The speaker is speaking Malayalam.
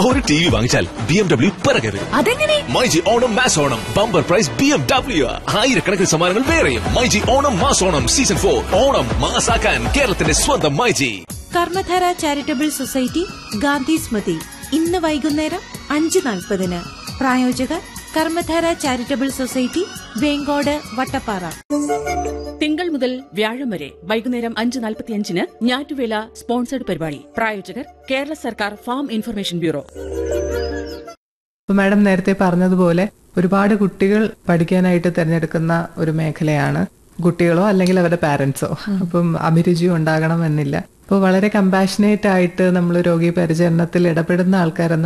ഒരു ടി വി വാങ്ങിച്ചാൽ ബി എം ഡബ്ല്യു പിറകെ വരും അതെങ്ങനെ myG Onam mass Onam bumper prize B M W ആയിരക്കണക്കിന് സമ്മാനങ്ങൾ വേറെയും myG Onam mass Onam season for Onam മാസാക്കാൻ കേരളത്തിന്റെ സ്വന്തം മൈജി കർമ്മധാര ചാരിറ്റബിൾ സൊസൈറ്റി ഗാന്ധി സ്മൃതി ഇന്ന് വൈകുന്നേരം അഞ്ച് നാൽപ്പതിന് പ്രായോജകർ കർമ്മധാര ചാരിറ്റബിൾ സൊസൈറ്റി വേങ്കോട് വട്ടപ്പാറ തിങ്കൾ മുതൽ വ്യാഴം വരെ വൈകുന്നേരം അഞ്ച് നാൽപ്പത്തിയഞ്ചിന് ഞാറ്റുവേല സ്പോൺസർഡ് പരിപാടി പ്രായോജകർ കേരള സർക്കാർ ഫാം ഇൻഫർമേഷൻ ബ്യൂറോ ഇപ്പൊ മാഡം നേരത്തെ പറഞ്ഞതുപോലെ ഒരുപാട് കുട്ടികൾ പഠിക്കാനായിട്ട് തിരഞ്ഞെടുക്കുന്ന ഒരു മേഖലയാണ് കുട്ടികളോ അല്ലെങ്കിൽ അവരുടെ പാരന്റ്സോ അപ്പം അഭിരുചി ഉണ്ടാകണം എന്നില്ല അപ്പോൾ വളരെ കമ്പാഷനേറ്റ് ആയിട്ട് നമ്മൾ രോഗി പരിചരണത്തിൽ ഇടപെടുന്ന ആൾക്കാരെന്ന